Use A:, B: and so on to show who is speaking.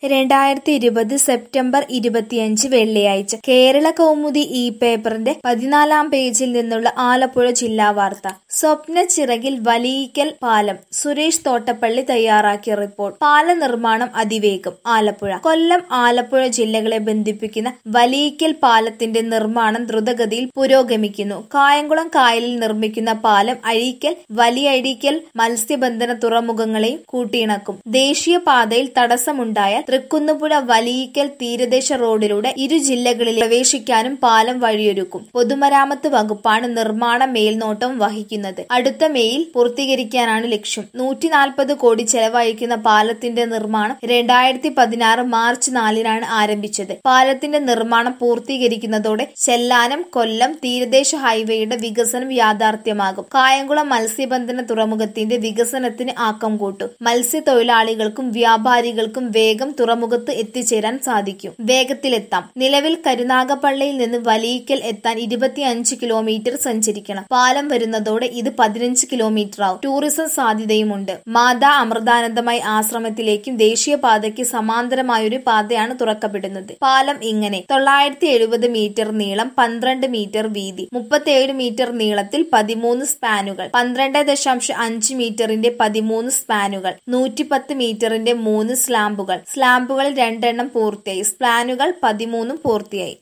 A: രണ്ടായിരത്തി ഇരുപത് സെപ്റ്റംബർ ഇരുപത്തിയഞ്ച് വെള്ളിയാഴ്ച കേരള കൗമുദി ഈ പേപ്പറിന്റെ പതിനാലാം പേജിൽ നിന്നുള്ള ആലപ്പുഴ ജില്ലാ വാർത്ത സ്വപ്ന ചിറകിൽ വലിയിക്കൽ പാലം സുരേഷ് തോട്ടപ്പള്ളി തയ്യാറാക്കിയ റിപ്പോർട്ട് പാല നിർമ്മാണം അതിവേഗം ആലപ്പുഴ കൊല്ലം ആലപ്പുഴ ജില്ലകളെ ബന്ധിപ്പിക്കുന്ന വലിയിക്കൽ പാലത്തിന്റെ നിർമ്മാണം ദ്രുതഗതിയിൽ പുരോഗമിക്കുന്നു കായംകുളം കായലിൽ നിർമ്മിക്കുന്ന പാലം അഴീക്കൽ വലിയഴീക്കൽ മത്സ്യബന്ധന തുറമുഖങ്ങളെയും കൂട്ടിയിണക്കും ദേശീയപാതയിൽ തടസ്സമുണ്ടായാൽ തൃക്കുന്നപ്പുഴ വലിയിക്കൽ തീരദേശ റോഡിലൂടെ ഇരു ജില്ലകളിൽ പ്രവേശിക്കാനും പാലം വഴിയൊരുക്കും പൊതുമരാമത്ത് വകുപ്പാണ് നിർമ്മാണ മേൽനോട്ടം വഹിക്കുന്നത് അടുത്ത മെയിൽ പൂർത്തീകരിക്കാനാണ് ലക്ഷ്യം നൂറ്റി നാൽപ്പത് കോടി ചെലവഴിക്കുന്ന പാലത്തിന്റെ നിർമ്മാണം രണ്ടായിരത്തി പതിനാറ് മാർച്ച് നാലിനാണ് ആരംഭിച്ചത് പാലത്തിന്റെ നിർമ്മാണം പൂർത്തീകരിക്കുന്നതോടെ ചെല്ലാനം കൊല്ലം തീരദേശ ഹൈവേയുടെ വികസനം യാഥാർത്ഥ്യമാകും കായംകുളം മത്സ്യബന്ധന തുറമുഖത്തിന്റെ വികസനത്തിന് ആക്കം കൂട്ടും മത്സ്യത്തൊഴിലാളികൾക്കും വ്യാപാരികൾക്കും വേഗം തുറമുഖത്ത് എത്തിച്ചേരാൻ സാധിക്കും വേഗത്തിലെത്താം നിലവിൽ കരുനാഗപ്പള്ളിയിൽ നിന്ന് വലിയിക്കൽ എത്താൻ ഇരുപത്തിയഞ്ച് കിലോമീറ്റർ സഞ്ചരിക്കണം പാലം വരുന്നതോടെ ഇത് പതിനഞ്ച് കിലോമീറ്റർ ആവും ടൂറിസം സാധ്യതയുമുണ്ട് മാതാ അമൃതാനന്ദമായി ആശ്രമത്തിലേക്കും ദേശീയപാതയ്ക്ക് സമാന്തരമായൊരു പാതയാണ് തുറക്കപ്പെടുന്നത് പാലം ഇങ്ങനെ തൊള്ളായിരത്തി എഴുപത് മീറ്റർ നീളം പന്ത്രണ്ട് മീറ്റർ വീതി മുപ്പത്തിയേഴ് മീറ്റർ നീളത്തിൽ പതിമൂന്ന് സ്പാനുകൾ പന്ത്രണ്ട് ദശാംശം അഞ്ച് മീറ്ററിന്റെ പതിമൂന്ന് സ്പാനുകൾ നൂറ്റിപ്പത്ത് മീറ്ററിന്റെ മൂന്ന് സ്ലാമ്പുകൾ സ്ലാമ്പുകളിൽ രണ്ടെണ്ണം പൂർത്തിയായി സ്പാനുകൾ പതിമൂന്നും പൂർത്തിയായി